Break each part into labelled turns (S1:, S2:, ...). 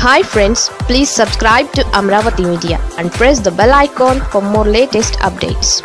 S1: hi friends please subscribe to Amaravati media and press the bell icon for more latest updates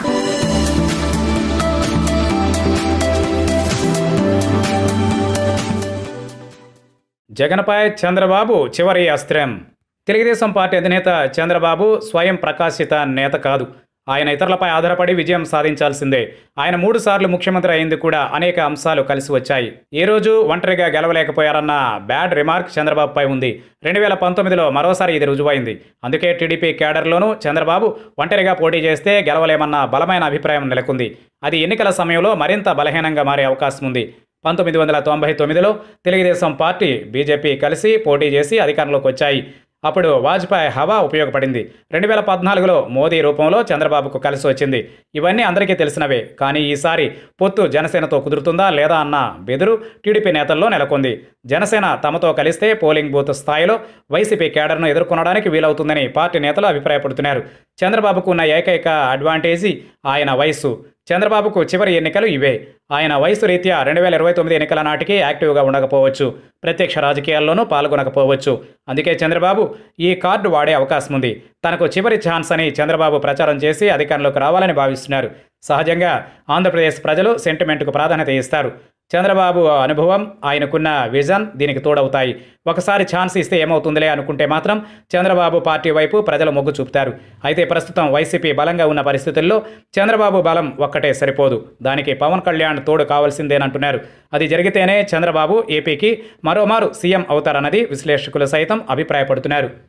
S2: జగన్పై చంద్రబాబు చివరి అస్త్రం Telugu Desam party అధినేత చంద్రబాబు స్వయం ప్రకాశిత నేత కాదు ఆయన ఇతరులపై ఆధారపడి విజయం సాధించాల్సిందే ఆయన మూడు సార్లు ముఖ్యమంత్రి అయింది కూడా అనేక అంశాలు కలిసి వచ్చాయి ఏ రోజు ఒంటరిగా గెలవలేకపోయారన్న బ్యాడ్ రిమార్క్ చంద్రబాబుపై ఉంది రెండు వేల పంతొమ్మిదిలో మరోసారి ఇది రుజువైంది అందుకే టీడీపీ కేడర్లోనూ చంద్రబాబు ఒంటరిగా పోటీ చేస్తే గెలవలేమన్న బలమైన అభిప్రాయం నెలకొంది అది ఎన్నికల సమయంలో మరింత బలహీనంగా మారే అవకాశం ఉంది పంతొమ్మిది వందల తొంభై తొమ్మిదిలో తెలుగుదేశం పార్టీ బీజేపీ కలిసి పోటీ చేసి అధికారంలోకి వచ్చాయి అప్పుడు వాజ్పేయి హవా ఉపయోగపడింది రెండు వేల పద్నాలుగులో మోదీ రూపంలో చంద్రబాబుకు కలిసి వచ్చింది ఇవన్నీ అందరికీ తెలిసినవే కానీ ఈసారి పొత్తు జనసేనతో కుదురుతుందా లేదా అన్న బెదురు టీడీపీ నేతల్లో నెలకొంది జనసేన తమతో కలిస్తే పోలింగ్ బూత్ స్థాయిలో వైసీపీ కేడర్ను ఎదుర్కొనడానికి వీలవుతుందని పార్టీ నేతలు అభిప్రాయపడుతున్నారు చంద్రబాబుకు ఉన్న ఏకైక అడ్వాంటేజీ ఆయన వయస్సు చంద్రబాబుకు చివరి ఎన్నికలు ఇవే ఆయన వయసు రీత్యా రెండు వేల ఇరవై తొమ్మిది ఎన్నికల నాటికి యాక్టివ్గా ఉండకపోవచ్చు ప్రత్యక్ష రాజకీయాల్లోనూ పాల్గొనకపోవచ్చు అందుకే చంద్రబాబు ఈ కార్డు వాడే అవకాశం ఉంది తనకు చివరి ఛాన్స్ అని చంద్రబాబు ప్రచారం చేసి అధికారంలోకి రావాలని భావిస్తున్నారు సహజంగా ఆంధ్రప్రదేశ్ ప్రజలు సెంటిమెంట్కు ప్రాధాన్యత ఇస్తారు చంద్రబాబు అనుభవం ఆయనకున్న విజన్ దీనికి తోడవుతాయి ఒకసారి ఛాన్స్ ఇస్తే ఏమవుతుందిలే అనుకుంటే మాత్రం చంద్రబాబు పార్టీ వైపు ప్రజలు మొగ్గు చూపుతారు అయితే ప్రస్తుతం వైసీపీ బలంగా ఉన్న పరిస్థితుల్లో చంద్రబాబు బలం ఒక్కటే సరిపోదు దానికి పవన్ కళ్యాణ్ తోడు కావాల్సిందేనంటున్నారు అది జరిగితేనే చంద్రబాబు ఏపీకి మరోమారు సీఎం అవుతారన్నది విశ్లేషకులు సైతం అభిప్రాయపడుతున్నారు